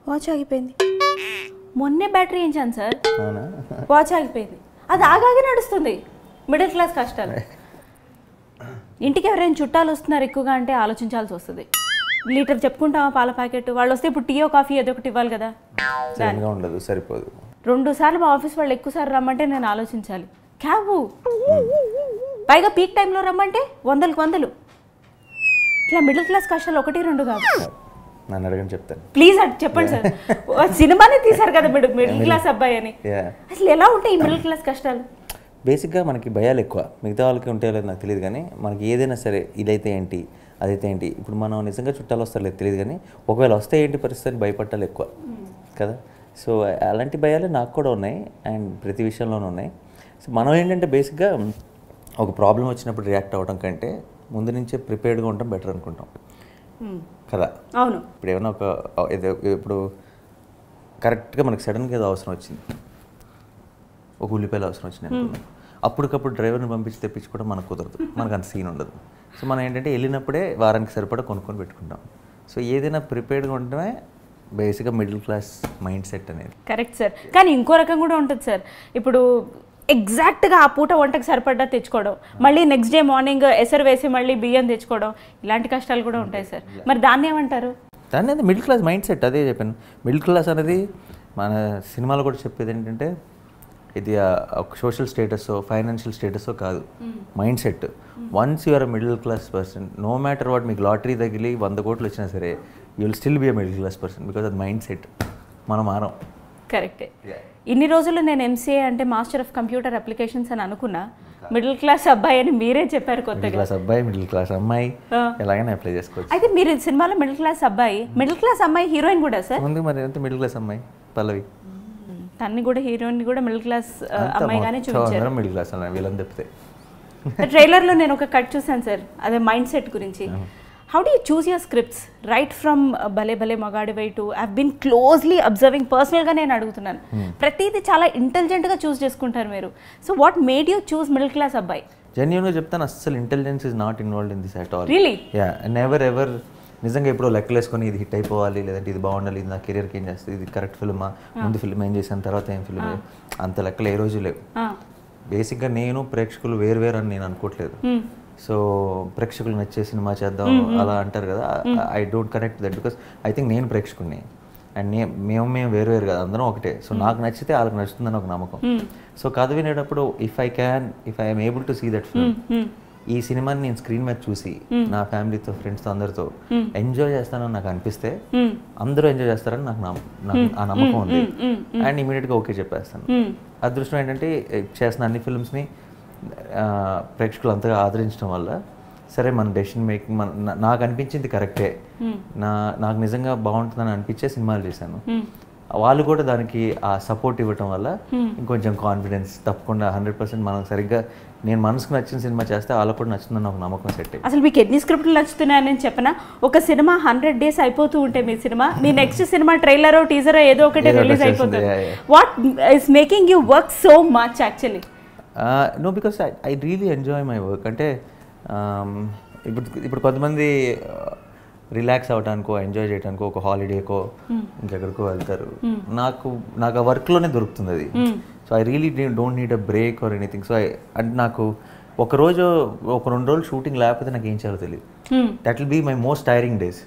Watch ఆగిపోయింది మొన్నే battery వేయించాను సార్ అవునా వాచ్ ఆగిపోయింది అది ఆగాగే నడుస్తుంది మిడిల్ క్లాస్ కష్టాలు ఇంటికి ఎవరైనా చుట్టాలు వస్తున్నారు ఎక్కువగా అంటే ఆలోచించాల్సి వస్తుంది లీటర్ చెప్పుకుంటామా పాల ప్యాకెట్ వాళ్ళు వస్తే ఇప్పుడు టీయో కాఫీ ఏదో ఒకటి ఇవ్వాలి కదా సరిగ్గా ఉండదు సరిపోదు రెండు సార్లు మా ఆఫీస్ వాళ్ళు ఎక్కువ సార్లు రమ్మంటే నేను ఆలోచించాలి క్యాబు పైగా పీక్ టైంలో రమ్మంటే వందలకు వందలు ఇట్లా మిడిల్ క్లాస్ కష్టాలు ఒకటి రెండు కాదు నన్ను అడగని చెప్తాను ప్లీజ్ అటు చెప్పండి సార్ ఓ సినిమానే తీశారు కదా మిడిల్ మిడిల్ క్లాస్ అబ్బాయి అని యా అసలు ఎలా ఉంటాయి ఈ మిడిల్ క్లాస్ కష్టాలు బేసిక్గా మనకి భయాలు ఎక్కువ మిగతా వాళ్ళకి ఉంటాయో లేదో నాకు తెలియదు కానీ మనకి ఏదైనా సరే ఇదైతే ఏంటి అదైతే ఏంటి ఇప్పుడు మనం నిజంగా చుట్టాలు వస్తారు లేదు తెలియదు కానీ ఒకవేళ వస్తే ఏంటి పరిస్థితి అని భయపట్టాలి ఎక్కువ కదా సో అలాంటి భయాలు నాకు కూడా ఉన్నాయి అండ్ ప్రతి విషయంలోనూ ఉన్నాయి సో మనం ఏంటంటే బేసిక్గా ఒక ప్రాబ్లం వచ్చినప్పుడు రియాక్ట్ అవ్వడం కంటే ముందు నుంచే ప్రిపేర్డ్గా ఉండటం బెటర్ అనుకుంటాం మ్మ్. కదా అవును ఇప్పుడు ఏమైనా ఒక ఏదో ఇప్పుడు కరెక్ట్గా మనకి సడన్గా ఏదో అవసరం వచ్చింది ఒక ఉల్లిపాయలు అవసరం వచ్చింది అనుకుందాం అప్పటికప్పుడు డ్రైవర్ని పంపించి తెప్పించుకోవడం మనకు కుదరదు మనకు అంత సీన్ ఉండదు సో మనం ఏంటంటే వెళ్ళినప్పుడే వారానికి సరిపడా కొనుక్కొని పెట్టుకుంటాం సో ఏదైనా ప్రిపేర్డ్గా ఉండటమే బేసిక్గా మిడిల్ క్లాస్ మైండ్ సెట్ అనేది కరెక్ట్ సార్ కానీ ఇంకో రకం కూడా ఉంటుంది సార్ ఇప్పుడు ఎగ్జాక్ట్గా ఆ పూట వంటకు సరిపడ్డా తెచ్చుకోవడం మళ్ళీ నెక్స్ట్ డే మార్నింగ్ ఎసరు వేసి మళ్ళీ బియ్యం తెచ్చుకోవడం ఇలాంటి కష్టాలు కూడా ఉంటాయి సార్ మరి దాన్ని ఏమంటారు దాన్ని అది మిడిల్ క్లాస్ మైండ్ సెట్ అదే చెప్పాను మిడిల్ క్లాస్ అనేది మన సినిమాలో కూడా చెప్పేది ఏంటంటే ఇది ఆ ఒక సోషల్ స్టేటస్ ఫైనాన్షియల్ స్టేటస్ కాదు mind set once you're middle class person no matter what మీకు లాటరీ తగిలి వంద కోట్లు వచ్చినా సరే you will still be a middle class person because అది మైండ్ సెట్ మనం మారం కరెక్టే ఇన్ని రోజులు నేను ఎంసీఏ అంటే మాస్టర్ ఆఫ్ కంప్యూటర్ అప్లికేషన్స్ అని అనుకున్నా మిడిల్ క్లాస్ అబ్బాయి అని మీరే చెప్పారు మిడిల్ కొత్తగా క్లాస్ అబ్బాయి మిడిల్ క్లాస్ అమ్మాయి ఆ. ఎలాగైనా అప్లై చేసుకోవచ్చు అయితే మీరు ఈ సినిమాలో మిడిల్ క్లాస్ అబ్బాయి మిడిల్ క్లాస్ అమ్మాయి హీరోయిన్ కూడా సార్ ముందు మరి ఎంత మిడిల్ క్లాస్ అమ్మాయి పల్లవి తన్ని కూడా హీరోయిన్ కూడా మిడిల్ క్లాస్ అమ్మాయిగానే మొత్తం చూపించారు అందరం మిడిల్ క్లాస్ అమ్మాయి వీళ్ళని తప్పితే ట్రైలర్లో నేను ఒక కట్ చూసాను సార్ అదే మైండ్ సెట్ గురించి how do you choose your scripts right from Bhale Bhale Magadivoy to I been closely observing పర్సనల్గా నేను అడుగుతున్నాను ప్రతిదీ చాలా ఇంటెలిజెంట్గా చూస్ చేసుకుంటారు మీరు so what made you choose middle class అబ్బాయి జెన్యున్గా చెప్తాను అస్సలు intelligence is not involved in this at all really yeah never ever నిజంగా ఎప్పుడో లెక్కలేసుకొని ఇది హిట్ అయిపోవాలి లేదంటే ఇది బాగుండాలి ఇది నా కెరియర్కి ఏం చేస్తుంది ఇది కరెక్ట్ ఫిల్మా ముందు ఫిల్మ్ ఏం చేశాను తర్వాత ఏం ఫిల్మ్ అంత లెక్కలు ఏ రోజు లేవు బేసిక్గా నేను ప్రేక్షకులు వేరు వేరు అని నేను అనుకోవట్లేదు సో ప్రేక్షకులు నచ్చే సినిమా చేద్దాం అలా అంటారు కదా I don't connect that because I think నేను ప్రేక్షకుడిని అండ్ నే మేము మేము వేరు వేరు కదా అందరం ఒకటే సో నాకు నచ్చితే వాళ్ళకి నచ్చుతుందని ఒక నమ్మకం సో కథ వినేటప్పుడు if I can if I'm able to see that film ఈ సినిమాని నేను స్క్రీన్ మీద చూసి నా ఫ్యామిలీతో ఫ్రెండ్స్తో అందరితో ఎంజాయ్ చేస్తానని నాకు అనిపిస్తే అందరూ ఎంజాయ్ చేస్తారని నాకు నమ్మ- నాకు ఆ నమ్మకం ఉంది అండ్ ఇమీడియట్గా ఓకే చెప్పేస్తాను అదృష్టం ఏంటంటే ఏ, చేసిన అన్ని ఫిల్మ్స్ని ప్రేక్షకులు అంతగా ఆదరించడం వల్ల సరే మన డెసిషన్ మేకింగ్ మన నా- నాకు అనిపించింది కరెక్టే నా నాకు నిజంగా బాగుంటుందని అనిపించే సినిమాలు చేశాను వాళ్ళు కూడా దానికి ఆ సపోర్ట్ ఇవ్వటం వల్ల ఇంకొంచెం కాన్ఫిడెన్స్ తప్పకుండా హండ్రెడ్ పర్సెంట్ మనం సరిగ్గా నేను మనసుకు నచ్చిన సినిమా చేస్తే వాళ్ళకు కూడా నచ్చుతుందని ఒక నమ్మకం సెట్ అయ్యింది అసలు మీకు ఎన్ని స్క్రిప్ట్లు నచ్చుతున్నాయని చెప్పనా ఒక సినిమా హండ్రెడ్ డేస్ అయిపోతూ ఉంటే మీ సినిమా మీ నెక్స్ట్ సినిమా ట్రైలరో టీజరో ఏదో ఒకటి ఏదో ఒకటి రిలీజ్ వచ్చేస్తుంది, అయిపోతుంది yeah, yeah. What is making you work so much actually no because I I really enjoy my work అంటే um, ఇప్పుడు ఇప్పుడు కొంతమంది రిలాక్స్ అవడానికో ఎంజాయ్ చేయడానికో ఒక హాలిడేకో ఇంకెక్కడికో వెళ్తారు నాకు నాకు ఆ వర్క్లోనే దొరుకుతుంది అది so I really don't need a break or anything so I అంటే నాకు ఒక రోజు ఒక రెండు రోజులు షూటింగ్ లేకపోతే నాకు ఏం చేయాలో తెలియదు that will be my most tiring days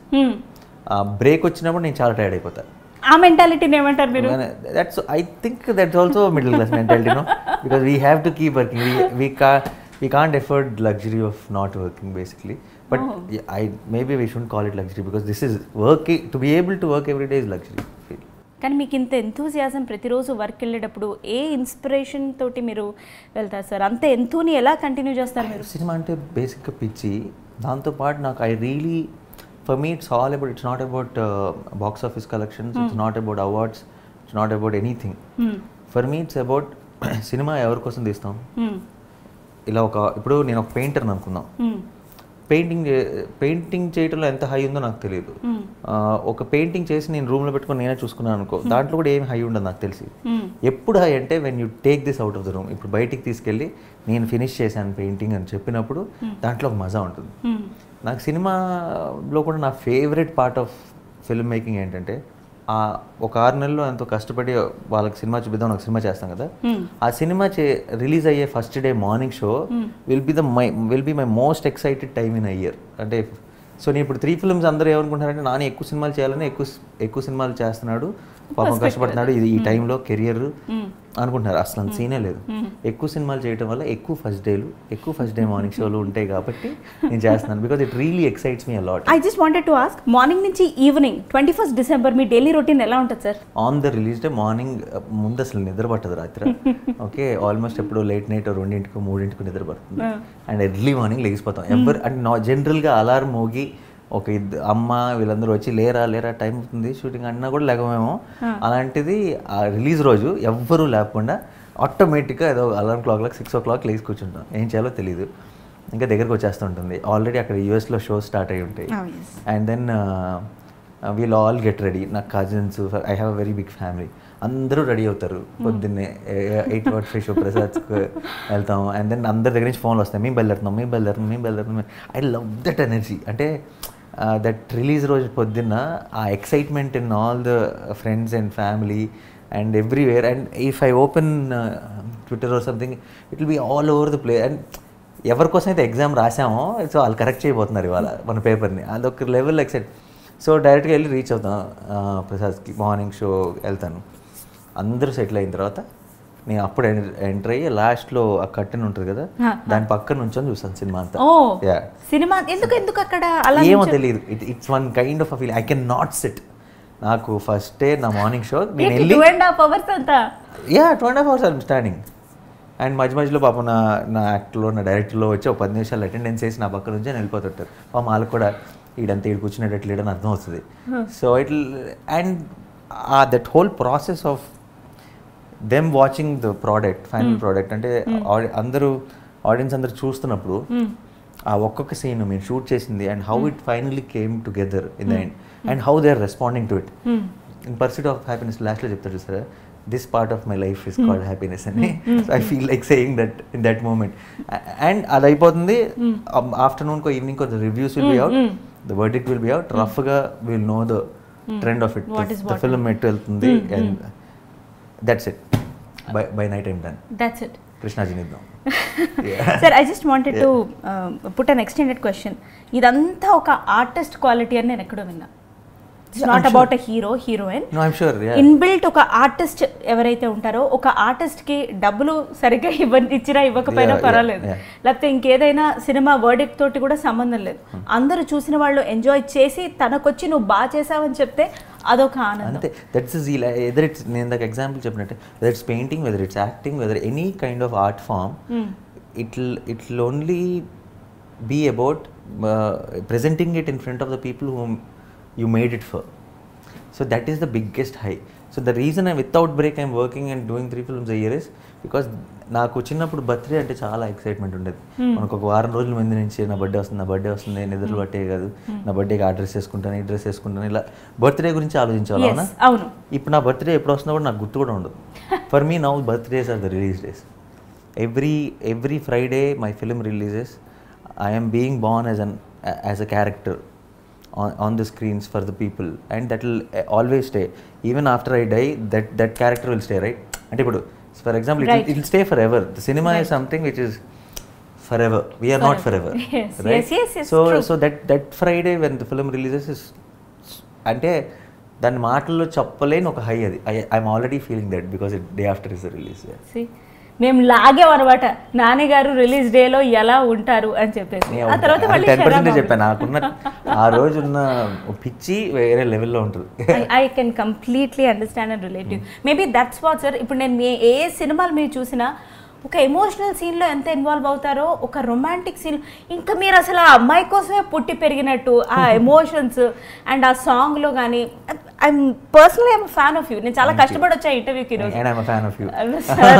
break వచ్చినప్పుడు నేను చాలా టైర్డ్ అయిపోతాను ఆ మెంటాలిటీని ఏమంటారు మీరు that's i think that's also a middle class mentality no because we have to keep working we, we can't we can't afford luxury of not working basically but yeah, i maybe we shouldn't call it luxury because this is working to be able to work every day is luxury I feel. కానీ మీకు ఇంత enthusiasm ప్రతిరోజు work వెళ్ళేటప్పుడు ఏ inspiration తోటి మీరు వెళ్తారు sir అంత ఎంతూని ఎలా కంటిన్యూ చేస్తారు మీరు సినిమా అంటే బేసిక్గా పిచ్చి దాంతోపాటు నాకు I really for me it's all about it's not about box office collections it's not about awards it's not about anything for me it's about సినిమా ఎవరి కోసం తీస్తాం ఇలా ఒక ఇప్పుడు నేను ఒక పెయింటర్ అనుకుందాం పెయింటింగ్ పెయింటింగ్ చేయటంలో ఎంత హై ఉందో నాకు తెలియదు ఆ, ఒక పెయింటింగ్ చేసి నేను రూమ్లో పెట్టుకొని నేనే చూసుకున్నాను అనుకో దాంట్లో కూడా ఏం హై ఉండదు నాకు తెలిసి ఎప్పుడు హై అంటే when you take this out of the room ఇప్పుడు బయటికి తీసుకెళ్ళి నేను ఫినిష్ చేశాను పెయింటింగ్ అని చెప్పినప్పుడు దాంట్లో ఒక మజా ఉంటుంది నాకు సినిమాలో కూడా నా favourite part of film making ఏంటంటే ఆ ఒక ఆరు నెలల్లో ఎంతో కష్టపడి వాళ్ళకి సినిమా చూపిద్దాం ఒక సినిమా చేస్తాం కదా ఆ సినిమా చే రిలీజ్ అయ్యే first day morning show will be the my will be my most excited time in year అంటే సో నేను ఇప్పుడు త్రీ ఫిల్మ్స్ అందరూ ఏమనుకుంటున్నారంటే నాని ఎక్కువ సినిమాలు చేయాలని ఎక్కువ ఎక్కువ సినిమాలు చేస్తున్నాడు పాపం కష్టపడుతున్నాడు ఇది ఈ టైంలో కెరియర్ అనుకుంటున్నారు అసలు అంత సీనే లేదు ఎక్కువ సినిమాలు చేయడం వల్ల ఎక్కువ ఫస్ట్ డేలు ఎక్కువ ఫస్ట్ డే మార్నింగ్ షోలు ఉంటాయి కాబట్టి నేను చేస్తున్నాను because it really excites me a lot I just wanted to ask morning నుంచి ఈవినింగ్ ట్వంటీ ఫస్ట్ డిసెంబర్ మీ డైలీ రొటీన్ ఎలా ఉంటుంది sir on the release day morning ముందు అసలు నిద్ర పట్టదు రాత్రి ఓకే ఆల్మోస్ట్ ఎప్పుడు లేట్ నైట్ రెండింటికి మూడింటికి నిద్ర పడుతుంది అండ్ ఎర్లీ మార్నింగ్ లేచిపోతాం ఎవరు అంటే నా జనరల్గా అలారం మోగి ఒక ఇద్దరు అమ్మ వీళ్ళందరూ వచ్చి లేరా లేరా టైం అవుతుంది షూటింగ్ అన్నా కూడా లేకమేమో అలాంటిది ఆ రిలీజ్ రోజు ఎవ్వరూ లేకుండా ఆటోమేటిక్గా ఏదో అలారం క్లాక్ లాక్ సిక్స్ ఓ క్లాక్ లేచి కూర్చుంటాం ఏం చేయాలో తెలియదు ఇంకా దగ్గరకు వచ్చేస్తుంటుంది ఆల్రెడీ అక్కడ యూఎస్లో షోస్ స్టార్ట్ అయి ఉంటాయి and then we'll all get ready నా cousins I have a very big family అందరూ రెడీ అవుతారు పొద్దున్నే ఎయిట్ వాట్ ఫైవ్ షో ప్రసాద్స్కి వెళ్తాం అండ్ దెన్ అందరి దగ్గర నుంచి ఫోన్లు వస్తాయి మేము బయలుదేరుతున్నాం మేము బయలుదేరుతున్నాం మేము బయలుదేరుతున్నాం ఐ లవ్ దట్ ఎనర్జీ అంటే దట్ రిలీజ్ రోజు పొద్దున్న ఆ excitement in all the friends and family and everywhere and if I open Twitter or something it will be all over the place and ఎవరి కోసం అయితే ఎగ్జామ్ రాసామో so వాళ్ళు correct చేయబోతున్నారు ఇవాళ మన పేపర్ని అదొక లెవెల్ ఎక్సైట్ సో డైరెక్ట్గా వెళ్ళి రీచ్ అవుతాం ఆ, ప్రసాద్కి మార్నింగ్ షో వెళ్తాను అందరూ సెటిల్ అయిన తర్వాత నేను అప్పుడు ఎంటర్ అయ్యి లాస్ట్లో ఆ కట్టెన్ ఉంటుంది కదా దాని పక్కన నుంచొని చూస్తాను సినిమా అంతా ఓ యా సినిమా ఎందుకు ఎందుకు అక్కడ అలా ఏమో తెలియదు it it's one kind of a feel I can not sit నాకు ఫస్ట్ డే నా మార్నింగ్ షో నేను వెళ్ళి టూ అండ్ హాఫ్ అవర్స్ అంతా yeah two and half hours I'm standing and మధ్య మధ్యలో పాపం నా నా యాక్ట్లో నా డైరెక్టర్లో వచ్చి ఒక పది నిమిషాలు అటెండెన్స్ వేసి నా పక్క నుంచి నేను వెళ్ళిపోతుంటారు పాపం వాళ్ళకి కూడా ఈడంతా ఈడు కూర్చునేటట్లు లేడని అర్థం వస్తుంది so it and that whole process of them watching the product final product అంటే ఆడి- అందరూ ఆడియన్స్ అందరూ చూస్తున్నప్పుడు ఆ ఒక్కొక్క సీన్ మీరు షూట్ చేసింది and how it finally came together in the end and how they are responding to it in pursuit of happiness లాస్ట్లో చెప్తారు చూసారా this part of my life is called happiness అని so I feel like saying that in that moment and అది అయిపోతుంది afternoon కో evening కో the reviews will be out the verdict will be out రఫ్గా will know the trend of it the film ఎటు వెళ్తుంది and that's it bye bye night I'm done that's it కృష్ణాజీని ఇద్దాం sir I just wanted to put an extended question ఇదంతా ఒక artist quality అని నేను ఎక్కడో విన్నా it's not about a hero heroine no I'm sure inbuilt ఒక artist ఎవరైతే ఉంటారో ఒక ఆర్టిస్ట్ కి డబ్బులు సరిగ్గా ఇవ్వ ఇచ్చినా ఇవ్వకపోయినా Yeah, yeah, పర్వాలేదు yeah. లేకపోతే ఇంకేదైనా సినిమా వర్డిక్ తోటి కూడా సంబంధం లేదు అందరూ చూసిన వాళ్ళు ఎంజాయ్ చేసి తనకొచ్చి నువ్వు బాగా చేసావని చెప్తే అదొక ఆనందం అంతే దట్స్ జీల్ ఎదర్ ఇట్స్ నేను ఇందాక ఎగ్జాంపుల్ చెప్పినట్టు whether it's painting whether it's acting whether any kind of art form it it will only be about presenting it in front of the people whom you made it for so that is the biggest high so the reason I without break I'm working and doing three films a year is because నాకు చిన్నప్పుడు birthday అంటే చాలా excitement ఉండేది మనకు ఒక వారం రోజుల ముందు నుంచి నా బర్త్డే వస్తుంది నా బర్త్డే వస్తుంది నిద్రలు పట్టే కాదు నా బర్త్డేకి ఆ డ్రెస్ వేసుకుంటాను ఈ డ్రెస్ వేసుకుంటాను ఇలా బర్త్డే గురించి ఆలోచించాలి అవునా Yes, అవును ఇప్పుడు నా బర్త్డే ఎప్పుడు వస్తుందో కూడా నాకు గుర్తు కూడా ఉండదు for me now birthdays are the release days every every Friday my film releases I'm being born as an as a character on the screens for the people and that will always stay even after I die that that character will stay right అంటే ఇప్పుడు for example Right. It will stay forever the సినిమా is something which is forever we're not forever Yes, yes, yes, yes, so true. So that that Friday when the film releases is అంటే దాని మాటల్లో చెప్పలేని ఒక high అది I'm already feeling that because it day after is release See, మేము లాగాం అనమాట నాని గారు release డేలో ఎలా ఉంటారు అని చెప్పేసి ఆ తర్వాత మళ్ళీ టెన్ పర్సెంట్ శరాబ్ చెప్పాను నాకున్న ఆ రోజు ఉన్న పిచ్చి వేరే లెవెల్లో ఉంటుంది I can completely understand and relative maybe that's what sir ఇప్పుడు నేను మీ ఏ సినిమాలు మీరు చూసినా ఒక ఎమోషనల్ సీన్లో ఎంత ఇన్వాల్వ్ అవుతారో ఒక రొమాంటిక్ సీన్ ఇంకా మీరు అసలు ఆ అమ్మాయి కోసమే పుట్టి పెరిగినట్టు ఆ ఎమోషన్స్ అండ్ ఆ సాంగ్లో కానీ I'm personally I'm fan of you నేను చాలా కష్టపడి వచ్చా ఇంటర్వ్యూకి ఈరోజు and I'm fan of you sir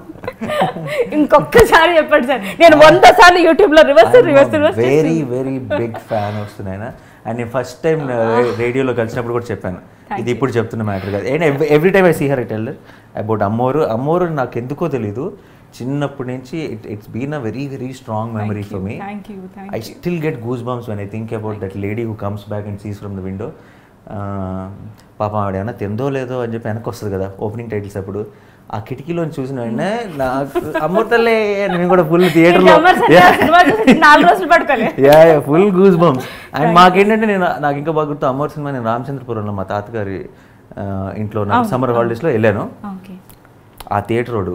ఇంకొకసారి చెప్పండి సార్ నేను వంద సార్లు యూట్యూబ్లో reverse reverse reverse very very big fan వస్తున్నాయినా అండ్ నేను ఫస్ట్ టైం రేడియోలో కలిసినప్పుడు కూడా చెప్పాను ఇది ఇప్పుడు చెప్తున్న మ్యాటర్ కాదు and every time I see her tell about Ammoru Ammoru నాకు ఎందుకో తెలీదు చిన్నప్పటి నుంచి it it's been a very very strong memory for me thank you thank I still get goosebumps when I think about that lady who comes back and sees from the window. ఆ, పాపం ఆవిడ ఏమైనా తిందో లేదో అని చెప్పి వెనక్కి వస్తుంది కదా ఓపెనింగ్ టైటిల్స్ అప్పుడు ఆ కిటికీలో చూసిన వెంటనే నాకు అమ్మతలే నేను కూడా ఫుల్ థియేటర్లో అమర్ సత్య సినిమా చూసి నాలుగు రోజులు పడుకోలే yeah full goose bumps and మాకేంటంటే నేను నాకు ఇంకా బాగా గుర్తు అమ్మవారి సినిమా నేను రామచంద్రపురంలో మా తాతగారి ఆ, ఇంట్లో సమ్మర్ హాలిడేస్లో వెళ్ళాను ఓకే ఆ థియేటర్ రోడ్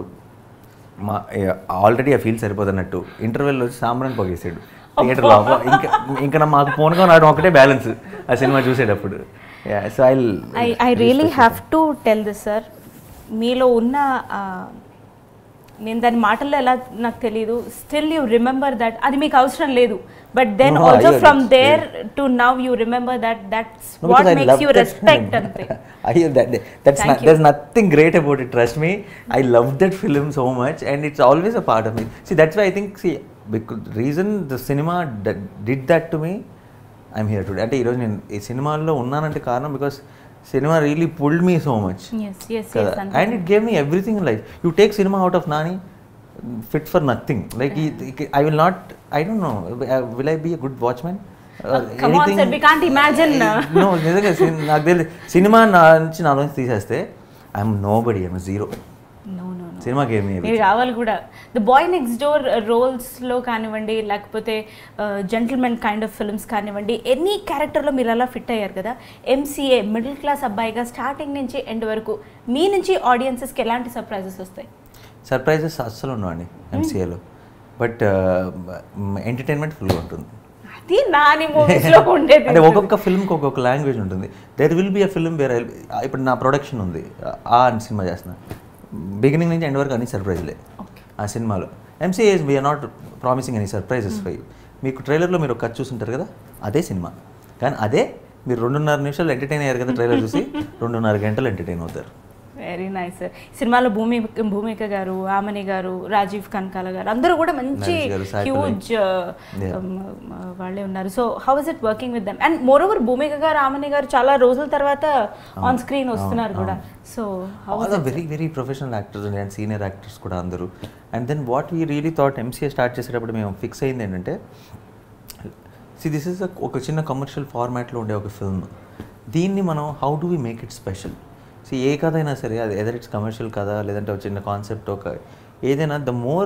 మా ఆల్రెడీ ఆ ఫీల్ సరిపోతున్నట్టు ఇంటర్వెల్ వచ్చి సాంబ్రాన్ పోగేసాడు థియేటర్ లోపల ఇంకా ఇంకా నా- మాకు ఫోన్గా రావడం ఒకటే బ్యాలెన్స్ ఆ సినిమా చూసేటప్పుడు so I I I really have to tell this sir మీలో ఉన్న ఆ, నేను దాని మాటల్లో ఎలా నాకు తెలియదు స్టిల్ యూ రిమెంబర్ దట్ అది మీకు అవసరం లేదు but then No, also I from understand. There to now you remember that that's No, what because I makes love you that respect film. అంతే I, that, that's Thank not, you. there's nothing great about it. Trust me, I love that film so much, and it's always a part of me. See, that's why I think see, because reason the cinema d- did that to me, I'm here today. అంటే ఈరోజు నేను ఈ సినిమాల్లో ఉన్నానంటే కారణం because cinema really pulled me so much yes yes కదా yes and it gave me everything in life you take cinema out of Nani fit for nothing like I will not I don't know will I be a good watchman come on, sir, we can't imagine. No నిజంగా సిన్- నాకు తెలియదు cinema నా నుంచి నా నుంచి తీసేస్తే I'm nobody I'm zero no no no సినిమాకి ఏమి మీరు రావాలి కూడా ద బాయ్ నెక్స్ట్ డోర్ రోల్స్లో కానివ్వండి లేకపోతే జెంటిల్మెన్ కైండ్ ఆఫ్ ఫిల్మ్స్ కానివ్వండి ఎనీ క్యారెక్టర్లో మీరు అలా ఫిట్ అయ్యారు కదా ఎంసీఏ మిడిల్ క్లాస్ అబ్బాయిగా స్టార్టింగ్ నుంచి ఎండ్ వరకు మీ నుంచి ఆడియన్సెస్కి ఎలాంటి సర్ప్రైజెస్ వస్తాయి సర్ప్రైజెస్ అస్సలు ఉండవండి ఎంసీఏలో బట్ ఎంటర్టైన్మెంట్ ఫుల్గా ఉంటుంది అది నాని మూవీస్లో ఉండేది అంటే ఒక్కొక్క ఫిల్మ్కి ఒక్కొక్క లాంగ్వేజ్ ఉంటుంది there will be a film వేరే ఇప్పుడు నా ప్రొడక్షన్ ఉంది ఆ అని సినిమా చేస్తున్నా బిగినింగ్ నుంచి ఎండ్ వరకు అన్ని సర్ప్రైజ్లే ఆ సినిమాలో MCA's we are not promising any surprises ఫై మీకు ట్రైలర్లో మీరు ఒక కట్ చూసుంటారు కదా అదే సినిమా కానీ అదే మీరు రెండున్నర నిమిషాలు ఎంటర్టైన్ అయ్యారు కదా ట్రైలర్ చూసి రెండున్నర గంటలు ఎంటర్టైన్ అవుతారు వెరీ నైస్ సార్ సినిమాలో భూమి భూమిక గారు ఆమని గారు రాజీవ్ కనకాల గారు అందరూ కూడా మంచి నరేష్ గారు, సాయి హ్యూజ్ Yeah. వాళ్ళే ఉన్నారు so how is it working with them and moreover Bhumika garu Aamani గారు చాలా రోజుల తర్వాత ఆన్ స్క్రీన్ వస్తున్నారు కూడా so how all are very very professional actors and senior actors కూడా అందరూ and then what we really thought MCA start చేసేటప్పుడు మేము ఫిక్స్ అయింది ఏంటంటే సి దిస్ ఇస్ ఒక చిన్న కమర్షియల్ ఫార్మాట్లో ఉండే ఒక ఫిల్మ్ దీన్ని మనం how do we make it special సి ఏ కథ అయినా సరే అది ఎదర్ ఇట్స్ కమర్షియల్ కథ లేదంటే ఒక చిన్న కాన్సెప్ట్ ఒక ఏదైనా the more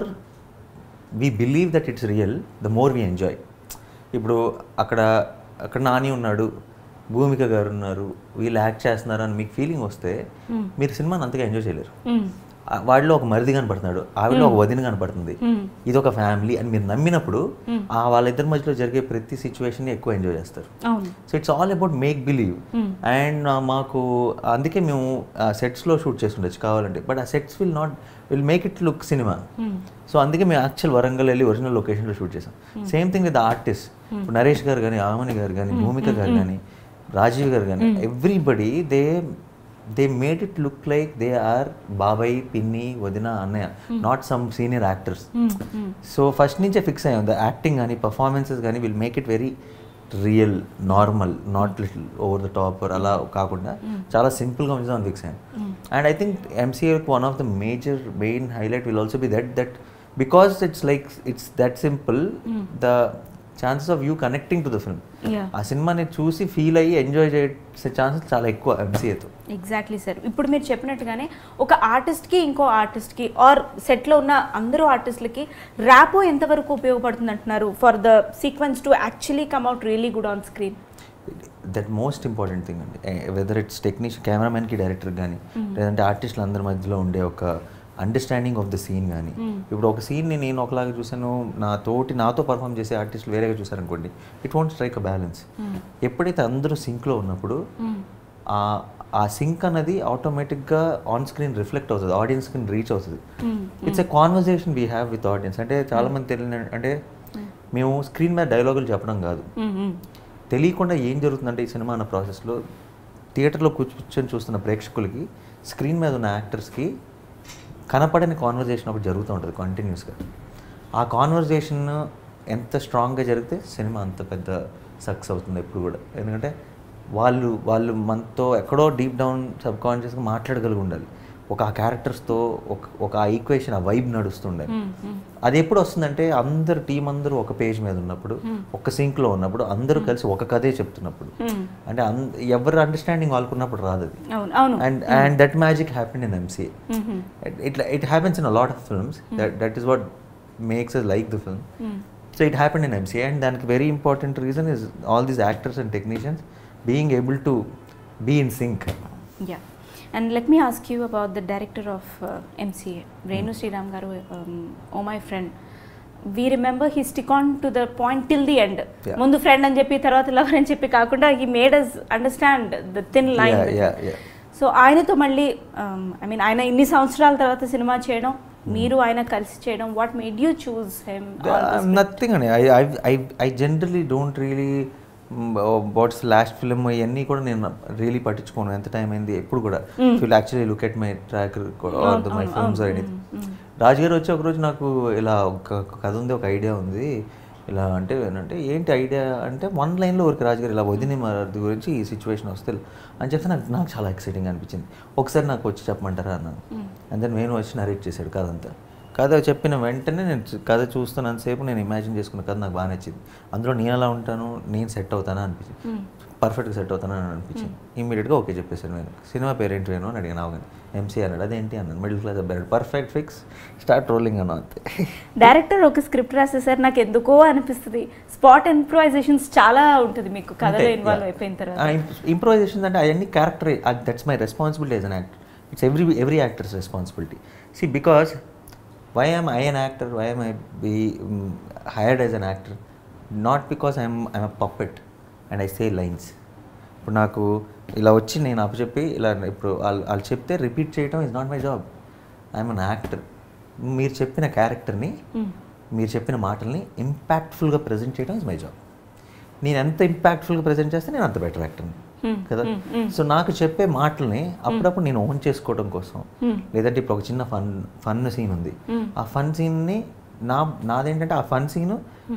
we believe that it's real the more we enjoy ఇప్పుడు అక్కడ అక్కడ నాని ఉన్నాడు భూమిక గారు ఉన్నారు వీళ్ళు యాక్ట్ చేస్తున్నారు అని మీకు ఫీలింగ్ వస్తే మీరు సినిమాని అంతగా ఎంజాయ్ చేయలేరు ఆ వాడిలో ఒక మరిది కనపడుతున్నాడు ఆవిడలో ఒక వదిన కనపడుతుంది ఇది ఒక ఫ్యామిలీ అని మీరు నమ్మినప్పుడు ఆ వాళ్ళిద్దరి మధ్యలో జరిగే ప్రతి సిచ్యువేషన్ ఎక్కువ ఎంజాయ్ చేస్తారు అవును so it's all about make believe and మాకు అందుకే మేము సెట్స్లో షూట్ చేసుకుండొచ్చు కావాలంటే బట్ ఆ sets will not will make it look cinema so అందుకే మేము యాక్చువల్ వరంగల్ వెళ్ళి ఒరిజినల్ లొకేషన్లో షూట్ చేసాం సేమ్ థింగ్ విత్ ఆర్టిస్ట్ ఇప్పుడు నరేష్ గారు కానీ ఆమని గారు కానీ భూమిక గారు కానీ రాజీవ్ గారు కానీ everybody they they made it look like they are బాబాయ్ పిన్ని వదిన అన్నయ్య not some senior actors so first నుంచే ఫిక్స్ అయ్యాం ద యాక్టింగ్ కానీ పర్ఫార్మెన్సెస్ కానీ will make it very real normal not little over the top అలా కాకుండా చాలా సింపుల్గా ఉంచుదాం ఫిక్స్ అయ్యాం and I think MCA one of the major main highlight will also be that that because it's like it's that simple the chances of you connecting to the film yeah ఆ సినిమాని చూసి feel అయ్యి enjoy చేసే chances చాలా ఎక్కువ ఎంసీఏతో exactly sir ఇప్పుడు మీరు చెప్పినట్టుగానే ఒక ఆర్టిస్ట్కి ఇంకో ఆర్టిస్ట్కి ఆర్ సెట్లో ఉన్న అందరూ ఆర్టిస్టులకి ర్యాపో ఎంతవరకు ఉపయోగపడుతుంది అంటున్నారు for the sequence to actually come out really good on screen that most important thing అండి వెదర్ ఇట్స్ టెక్నీషియన్ కెమెరామెన్కి డైరెక్టర్ కానీ లేదంటే ఆర్టిస్టులు అందరి మధ్యలో ఉండే ఒక అండర్స్టాండింగ్ ఆఫ్ ద సీన్ కానీ ఇప్పుడు ఒక సీన్ని నేను ఒకలాగా చూసాను నా తోటి నాతో పర్ఫామ్ చేసే ఆర్టిస్టులు వేరేగా చూసారనుకోండి it won't strike a balance ఎప్పుడైతే అందరూ సింక్లో ఉన్నప్పుడు ఆ ఆ సింక్ అన్నది ఆటోమేటిక్గా ఆన్ స్క్రీన్ రిఫ్లెక్ట్ అవుతుంది ఆడియన్స్ స్క్రీన్ రీచ్ అవుతుంది it's a conversation we have with audience అంటే చాలామంది తెలియని అంటే మేము స్క్రీన్ మీద డైలాగులు చెప్పడం కాదు తెలియకుండా ఏం జరుగుతుందంటే ఈ సినిమా అన్న ప్రాసెస్లో థియేటర్లో కూర్చొని చూస్తున్న ప్రేక్షకులకి స్క్రీన్ మీద ఉన్న యాక్టర్స్కి కనపడని కాన్వర్జేషన్ ఒకటి జరుగుతూ ఉంటుంది కంటిన్యూస్గా ఆ కాన్వర్జేషన్ ఎంత స్ట్రాంగ్గా జరిగితే సినిమా అంత పెద్ద సక్సెస్ అవుతుంది ఎప్పుడు కూడా ఎందుకంటే వాళ్ళు వాళ్ళు మనతో ఎక్కడో డీప్ డౌన్ సబ్ కాన్షియస్గా మాట్లాడగలిగి ఉండాలి ఒక ఆ క్యారెక్టర్స్తో ఒక ఒక ఆ ఈక్వేషన్ ఆ వైబ్ నడుస్తుండే అది ఎప్పుడు వస్తుందంటే అందరు టీం అందరూ ఒక పేజ్ మీద ఉన్నప్పుడు ఒక సింక్లో ఉన్నప్పుడు అందరూ కలిసి ఒక కథే చెప్తున్నప్పుడు అంటే అన్- ఎవరి అండర్స్టాండింగ్ వాళ్ళకున్నప్పుడు రాదు అది అవును అవును and and that magic happen in MCA ఇట్లా it happens in a lot of films that that is what makes us like the film so it happen in MCA and దానికి very important reason is all these actors and technicians being able to be in sync Yeah. And let me ask you about the director of uh, MCA, Renu Sriram Garu, um, Oh My Friend. We remember he stick on to the point till the end. Yeah. ముందు friend అని చెప్పి తర్వాత lover అని చెప్పి కాకుండా he made us understand the thin line Yeah, yeah, yeah. So ఆయనతో మళ్ళీ I mean ఆయన ఇన్ని సంవత్సరాల తర్వాత సినిమా చేయడం మీరు ఆయన కలిసి చేయడం what made you choose him nothing అండి I I I generally don't really what's last film ఇవన్నీ కూడా నేను రియలీ పట్టించుకోను ఎంత టైం అయింది ఎప్పుడు కూడా fill actually look at my track or the my films or anything రాజుగారు వచ్చి ఒకరోజు నాకు ఇలా ఒక ఒక కథ ఉంది ఒక ఐడియా ఉంది ఇలా అంటే అంటే ఏంటి ఐడియా అంటే వన్ లైన్లో ఊరికి రాజుగారు ఇలా వదిన మరది గురించి ఈ సిచ్యువేషన్ వస్తే అని చెప్తే నాకు నాకు చాలా ఎక్సైటింగ్ అనిపించింది ఒకసారి నాకు వచ్చి చెప్పమంటారా అన్నాను అండ్ దెన్ నేను వచ్చి నరేట్ చేశాడు కథ అంతా కథ చెప్పిన వెంటనే నేను చూ- కథ చూస్తున్నంతసేపు నేను ఇమాజిన్ చేసుకున్న కథ నాకు బాగా నచ్చింది అందులో నేను ఎలా ఉంటాను నేను సెట్ అవుతానా అనిపించింది పర్ఫెక్ట్గా సెట్ అవుతానా అని అనిపించింది ఇమ్మీడియట్గా ఓకే చెప్పేసాను నేను సినిమా పేరేంటి నేను అని అడిగాను అవగానే ఎంసీ అన్నాడు అదేంటి అన్నాను మిడిల్ క్లాస్ అబ్బాయి పర్ఫెక్ట్ ఫిక్స్ స్టార్ట్ రోలింగ్ అన్నా అంతే డైరెక్టర్ ఒక స్క్రిప్ట్ రాసేసారు నాకు ఎందుకో అనిపిస్తుంది స్పాట్ ఇంప్రూవైజేషన్స్ చాలా ఉంటుంది మీకు కథలో ఇన్వాల్వ్ అయిపోయిన తర్వాత ఇంప్రూవైజేషన్స్ అంటే అవన్నీ character that's my responsibility as an actor it's every every actor's responsibility సి because why am I an actor why am I be hired as an actor not because I'm I'm a puppet and I say lines ఇప్పుడు నాకు ఇలా వచ్చి నేను అప్పచెప్పి ఇలా ఇప్పుడు వాళ్ళు వాళ్ళు చెప్తే రిపీట్ చేయడం is not my job I'm an actor మీరు చెప్పిన క్యారెక్టర్ని మీరు చెప్పిన మాటల్ని ఇంపాక్ట్ఫుల్గా ప్రజెంట్ చేయడం ఇస్ మై జాబ్ నేను ఎంత ఇంపాక్ట్ఫుల్గా ప్రజెంట్ చేస్తే నేను అంత బెటర్ యాక్టర్ని కదా సో నాకు చెప్పే మాటల్ని అప్పుడప్పుడు నేను ఓన్ చేసుకోవడం కోసం లేదంటే ఇప్పుడు ఒక చిన్న ఫన్ ఫన్ సీన్ ఉంది ఆ ఫన్ సీన్ని నా నాదేంటంటే ఆ ఫన్ సీన్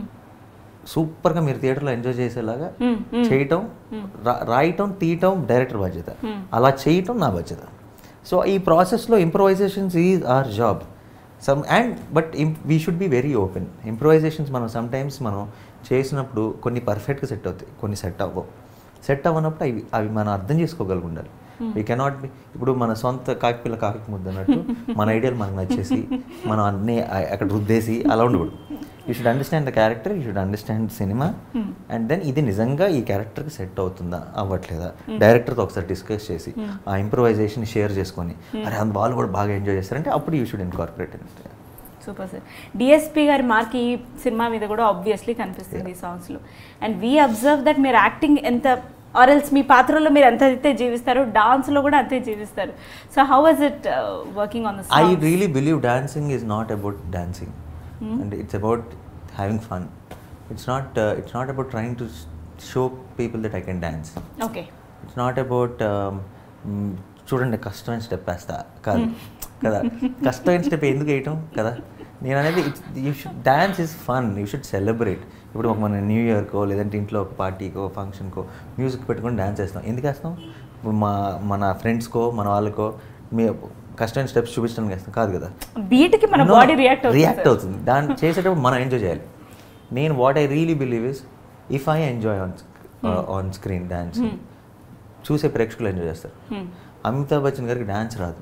సూపర్గా మీరు థియేటర్లో ఎంజాయ్ చేసేలాగా చేయటం రా- రాయటం తీయటం డైరెక్టర్ బాధ్యత అలా చేయటం నా బాధ్యత సో ఈ ప్రాసెస్లో improvisations is our job some and but we should be very open improvisations మనం సమ్ టైమ్స్ మనం చేసినప్పుడు కొన్ని పర్ఫెక్ట్గా సెట్ అవుతాయి కొన్ని సెట్ అవ్వవు సెట్ అవ్వనప్పుడు అవి అవి మనం అర్థం చేసుకోగలిగి ఉండాలి వీ కెనాట్ బి ఇప్పుడు మన సొంత కాకిపిల్ల కాకి ముద్ద అన్నట్టు మన ఐడియాలు మనకు నచ్చేసి మనం అన్నీ అ- అక్కడ రుద్దేసి అలా ఉండకూడదు you should understand the character you should understand cinema and then ఇది నిజంగా ఈ క్యారెక్టర్కి సెట్ అవుతుందా అవ్వట్లేదా డైరెక్టర్తో ఒకసారి డిస్కస్ చేసి ఆ ఇంప్రొవైజేషన్ షేర్ చేసుకొని అరే అంత వాళ్ళు కూడా బాగా ఎంజాయ్ చేస్తారంటే అప్పుడు you should incorporate super sir DSP గారి మార్క్ ఈ సినిమా మీద కూడా ఆబ్వియస్లీ కనిపిస్తుంది ఈ సాంగ్స్లో అండ్ వీ అబ్జర్వ్ దట్ మీరు యాక్టింగ్ ఎంత ఆర్ఎల్స్ మీ పాత్రలో మీరు ఎంత అయితే జీవిస్తారో డాన్స్లో కూడా అంతే జీవిస్తారు so how was it working on the I really believe dancing is not about dancing, and it's about having fun. It's not. Uh, it's not about trying to s- show people that I can dance. Okay It's not about. Um, mm, చూడండి కష్టమైన step వేస్తా కాదు కదా కష్టమైన step ఎందుకు వేయటం కదా నేను అనేది you should dance is fun you should celebrate ఇప్పుడు ఒక మన న్యూ ఇయర్కో లేదంటే ఇంట్లో ఒక పార్టీకో ఫంక్షన్కో మ్యూజిక్ పెట్టుకొని డ్యాన్స్ వేస్తాం ఎందుకు వేస్తాం ఇప్పుడు మా మన ఫ్రెండ్స్కో మన వాళ్ళకో మీ కష్టమైన స్టెప్స్ చూపించడానికి వేస్తాం కాదు కదా బీట్కి మన బాడీ రియాక్ట్ రియాక్ట్ అవుతుంది అవుతుంది దాన్ని చేసేటప్పుడు మనం ఎంజాయ్ చేయాలి నేను what I really believe is if I enjoy on on screen dance చూసే ప్రేక్షకులు ఎంజాయ్ చేస్తారు అమితాబ్ బచ్చన్ గారికి డ్యాన్స్ రాదు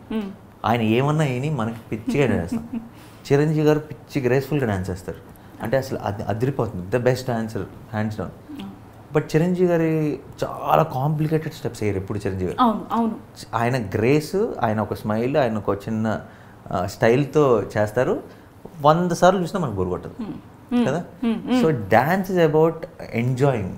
ఆయన ఏమన్నా ఏని మనకి పిచ్చిగా ఎంజాయ్ చేస్తాం చిరంజీవి గారు పిచ్చి గ్రేస్ఫుల్గా డ్యాన్స్ చేస్తారు అంటే అసలు అది అదిరిపోతుంది the best dancer hands down but Chiranjeevi గారి చాలా కాంప్లికేటెడ్ స్టెప్స్ వేయరు ఎప్పుడు చిరంజీవి గారు అవును అవును ఆయన గ్రేస్ ఆయన ఒక స్మైల్ ఆయన ఒక చిన్న స్టైల్తో చేస్తారు వంద సార్లు చూసినా మనకు బోరు కొట్టదు కదా so dance is about enjoying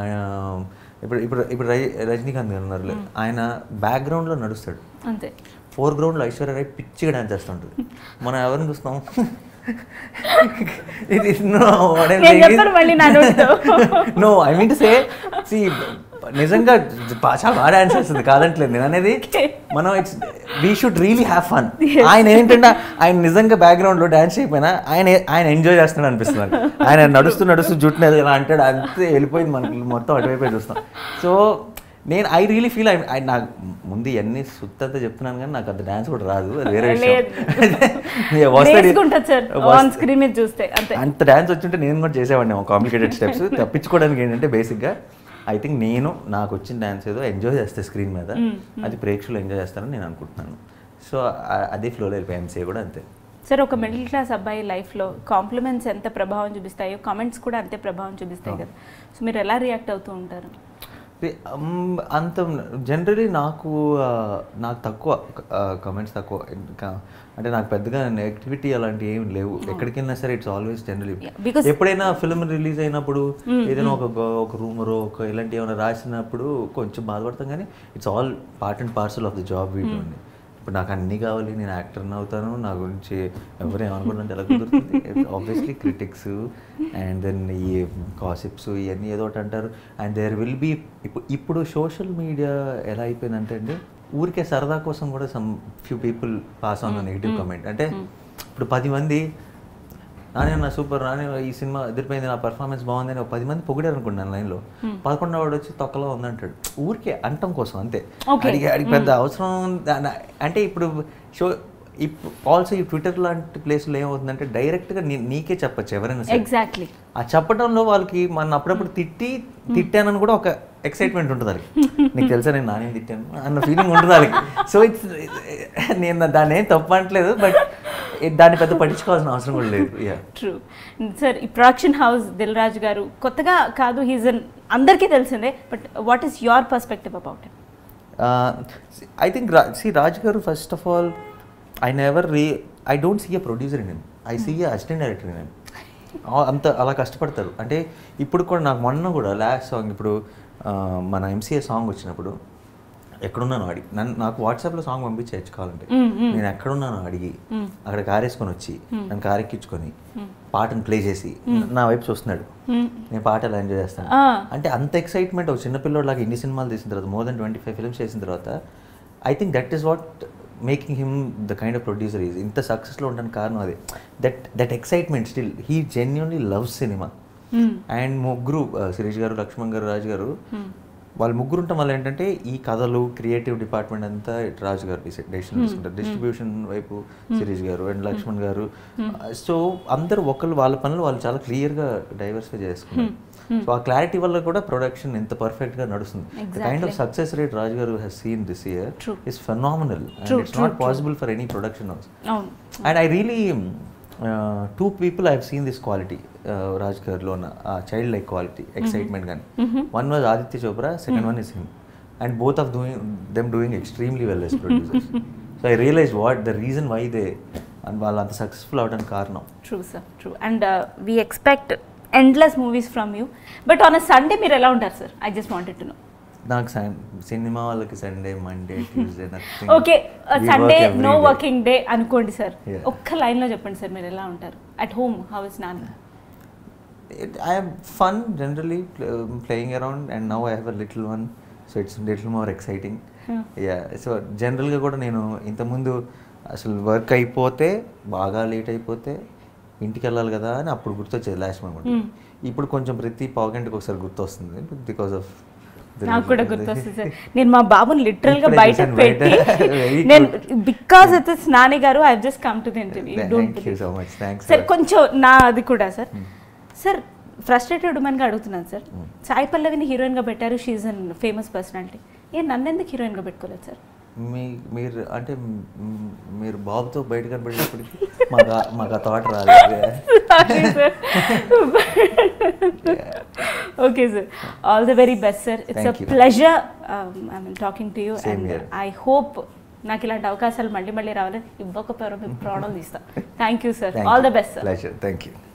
ఇప్పుడు ఇప్పుడు ఇప్పుడు రజ- రజనీకాంత్ గారు ఉన్నారు ఆయన బ్యాక్గ్రౌండ్లో నడుస్తాడు అంతే ఫోర్ గ్రౌండ్లో ఐశ్వర్య రాయ్ పిచ్చిగా డాన్స్ చేస్తుంటుంది మనం ఎవరిని చూస్తాం ఇది నేను చెప్పను మళ్ళీ నా నోటితో. No I mean to say సి నిజంగా బా- చాలా బాగా డాన్స్ చేస్తుంది కాదంటలేదు నేను అనేది మనం it's we should really have fun ఆయన ఏంటంటే ఆయన నిజంగా బ్యాక్గ్రౌండ్ లో డాన్స్ చేయకపోయినా ఆయన ఆయన ఎంజాయ్ చేస్తున్నాడు అనిపిస్తుంది నాకు. ఆయన నడుస్తూ నడుస్తూ జుట్టునేది ఇలా అంటాడు అంతే వెళ్ళిపోయింది మనకి మొత్తం అటువైపే చూస్తాం సో నేను ఐ రియలీ ఫీల్ ఐ నాకు ముందు ఇవన్నీ సుత్తంతా చెప్తున్నాను కానీ నాకు అంత డాన్స్ కూడా రాదు అది వేరే లేదు. విషయం వస్తుంది- వేసుకుంటుంది సార్ వస్తు- ఆన్ స్క్రీన్ మీద చూస్తే అంతే అంత డాన్స్ వచ్చింటే నేను కూడా చేసేవాడిని కాంప్లికేటెడ్ స్టెప్స్ తప్పించుకోవడానికి ఏంటంటే బేసిక్గా ఐ థింక్ నేను నాకు వచ్చిన డాన్స్ ఏదో ఎంజాయ్ చేస్తే స్క్రీన్ మీద అది ప్రేక్షకులు ఎంజాయ్ చేస్తారని నేను అనుకుంటున్నాను సో అదే ఫ్లోలో వెళ్ళిపోయి ఎంసీఏ కూడా అంతే సార్ ఒక మిడిల్ క్లాస్ అబ్బాయి లైఫ్లో కాంప్లిమెంట్స్ ఎంత ప్రభావం చూపిస్తాయో కామెంట్స్ కూడా అంతే ప్రభావం చూపిస్తాయి కదా సో మీరు ఎలా రియాక్ట్ అవుతూ ఉంటారు రి- అమ్, అంత జనరలీ నాకు ఆ, నాకు తక్కువ కమెంట్స్ తక్కువ ఇంకా అంటే నాకు పెద్దగా నెగిటివిటీ అలాంటివి ఏం లేవు ఎక్కడికి వెళ్ళినా సరే ఇట్స్ ఆల్వేస్ జనరలీ because- ఎప్పుడైనా ఫిల్మ్ రిలీజ్ అయినప్పుడు ఏదైనా ఒక గో- ఒక రూమర్ ఒక ఇలాంటి ఏమైనా రాసినప్పుడు కొంచెం బాధపడతాం కానీ it's all part and parcel of the job video అండి ఇప్పుడు నాకు అన్నీ కావాలి నేను యాక్టర్ని అవుతాను నా గురించి ఎవరు ఏమనుకుంటే ఎలా కుదురుతుంది ఆబ్వియస్లీ క్రిటిక్స్ అండ్ దెన్ ఈ కాసిప్స్ ఇవన్నీ ఏదో ఒకటి అంటారు అండ్ దేర్ విల్ బీ ఇప్పుడు ఇప్పుడు సోషల్ మీడియా ఎలా అయిపోయిందంటే అండి ఊరికే సరదా కోసం కూడా some few people pass on negative comment అంటే ఇప్పుడు పది మంది నానే నా సూపర్ నానే ఈ సినిమా ఎదిరిపోయింది నా పర్ఫార్మెన్స్ బాగుంది అని ఒక పది మంది పొగిడారు అనుకుంటున్నాను లైన్లో పదకొండవ వాడు వచ్చి తొక్కలో ఉందంటాడు ఊరికే అంటం కోసం అంతే Okay. అడిగి అడిగి పెద్ద అవసరం దా- నా- అంటే ఇప్పుడు షో ఇప్పుడు ఆల్సో ఈ ట్విట్టర్ లాంటి ప్లేస్లో ఏమవుతుందంటే డైరెక్ట్గా నీ నీకే చెప్పచ్చు ఎవరైనా సరే ఎగ్జాక్ట్లీ ఆ చెప్పడంలో వాళ్ళకి మన అప్పుడప్పుడు తిట్టి తిట్టానని కూడా ఒక ఎక్సైట్మెంట్ ఉంటుంది వాళ్ళకి నీకు తెలుసా నేను నానేం తిట్టాను అన్న ఫీలింగ్ ఉంటుంది వాళ్ళకి సో ఇట్స్ నేను దాన్ని ఏం తప్పు అనట్లేదు బట్ దాన్ని పెద్ద పట్టించుకోవాల్సిన అవసరం కూడా లేదు యా ట్రూ సార్ ఈ ప్రొడక్షన్ హౌస్ దిల్ రాజు గారు కొత్తగా కాదు హీజ్ అన్ అందరికీ తెలిసిందే but what is your perspective about it I think సి Raj garu first of all I never రీ I don't see a producer in I see a assistant director in అంత అలా కష్టపడతారు అంటే ఇప్పుడు కూడా నాకు మొన్న కూడా లాస్ట్ సాంగ్ ఇప్పుడు ఆ, మన ఎంసీఏ సాంగ్ వచ్చినప్పుడు ఎక్కడున్నాను అడిగి నన్ను నాకు వాట్సాప్లో సాంగ్ పంపించేయచ్చు కావాలంటే నేను ఎక్కడున్నాను అడిగి అక్కడ కార్ వేసుకొని వచ్చి నన్ను కార్ ఎక్కించుకొని పాటను ప్లే చేసి నా వైపు చూస్తున్నాడు నేను పాట ఎలా ఎంజాయ్ చేస్తాను ఆ. అంటే అంత ఎక్సైట్మెంట్ ఒక చిన్నపిల్లోలాగా ఇన్ని సినిమాలు తీసిన తర్వాత more than twenty five films చేసిన తర్వాత I think that is what making him the kind of producer is ఇంత సక్సెస్లో ఉండడానికి కారణం అదే that that excitement still he genuinely love cinema and ముగ్గురు ఆ, శిరీష్ గారు లక్ష్మణ్ గారు రాజు గారు వాళ్ళు ముగ్గురు ఉండటం వల్ల ఏంటంటే ఈ కథలు క్రియేటివ్ డిపార్ట్మెంట్ అంతా ఇటు రాజు గారు డెసిషన్ తీసుకుంటారు డిస్ట్రిబ్యూషన్ వైపు శిరీష్ గారు అండ్ లక్ష్మణ్ గారు సో అందరూ ఒకళ్ళు వాళ్ళ పనులు వాళ్ళు చాలా క్లియర్గా డైవర్సిఫై చేసుకున్నారు సో ఆ క్లారిటీ వల్ల కూడా ప్రొడక్షన్ ఎంత పర్ఫెక్ట్ గా నడుస్తుంది kind of success rate Raju garu he's seen this year is phenomenal and it's not possible for any production house అవును and I really two people I seen this quality Raj గారిలో ఉన్న ఆ చైల్డ్ లైక్ క్వాలిటీ ఎక్సైట్మెంట్ కానీ one was Aditya Chopra second one is him and both of doing them doing extremely well as producers so I realise what the reason why they and వాళ్ళు అంత successful అవడానికి కారణం true sir true and we expect endless movies from you but on a Sunday మీరు ఎలా ఉంటారు sir I just wanted to know నాకు సన్- cinema వాళ్ళకి Sunday Monday Tuesday nothing okay Sunday no working day అనుకోండి sir Yeah. ఒక్క లైన్లో చెప్పండి సార్ మీరు ఎలా ఉంటారు అట్ హోమ్ హౌ ఇస్ నాన్న I am fun generally pl- um, playing around and now I have a little one so it's a little more exciting yeah so జనరల్గా కూడా నేను ఇంతకుముందు అసలు వర్క్ అయిపోతే బాగా లేట్ అయిపోతే ఇంటికి వెళ్ళాలి కదా అని అప్పుడు గుర్తొచ్చేది లాస్ట్ మంత్ ఇప్పుడు కొంచెం ప్రతి పావు గంటకి ఒకసారి గుర్తొస్తుంది బికాస్ ఆఫ్ నాకు కూడా గుర్తొస్తుంది సార్ నేను మా బాబుని లిటరల్ గా ఇప్పుడే బయట చూశాను పెట్టి బయట. Very నేను good. Because it is Nani garu I just come to the interview thank you so much thanks sir కొంచెం నా అది కూడా సార్ సార్ ఫ్రస్ట్రేటెడ్ ఉమెన్గా అడుగుతున్నాను సార్ సాయి పల్లవిని హీరోయిన్గా పెట్టారు షీఈ్ అన్ ఫేమస్ పర్సనాలిటీ ఏ నన్ను ఎందుకు హీరోయిన్గా పెట్టుకోలేదు సార్ మీ మీరు అంటే మ్, మీరు బాబుతో బయట కనబడేటప్పటికి మాకు ఆ- మాకు ఆ థాట్ రాలేదు okay sir all the very best sir it's a Thank you. Pleasure I mean talking to you Same and here. I hope నాకు ఇలాంటి అవకాశాలు మళ్ళీ మళ్ళీ రావాలని ఇవ్వకపోయారు మీ ప్రాణాలు తీస్తా thank you sir all the best sir pleasure thank you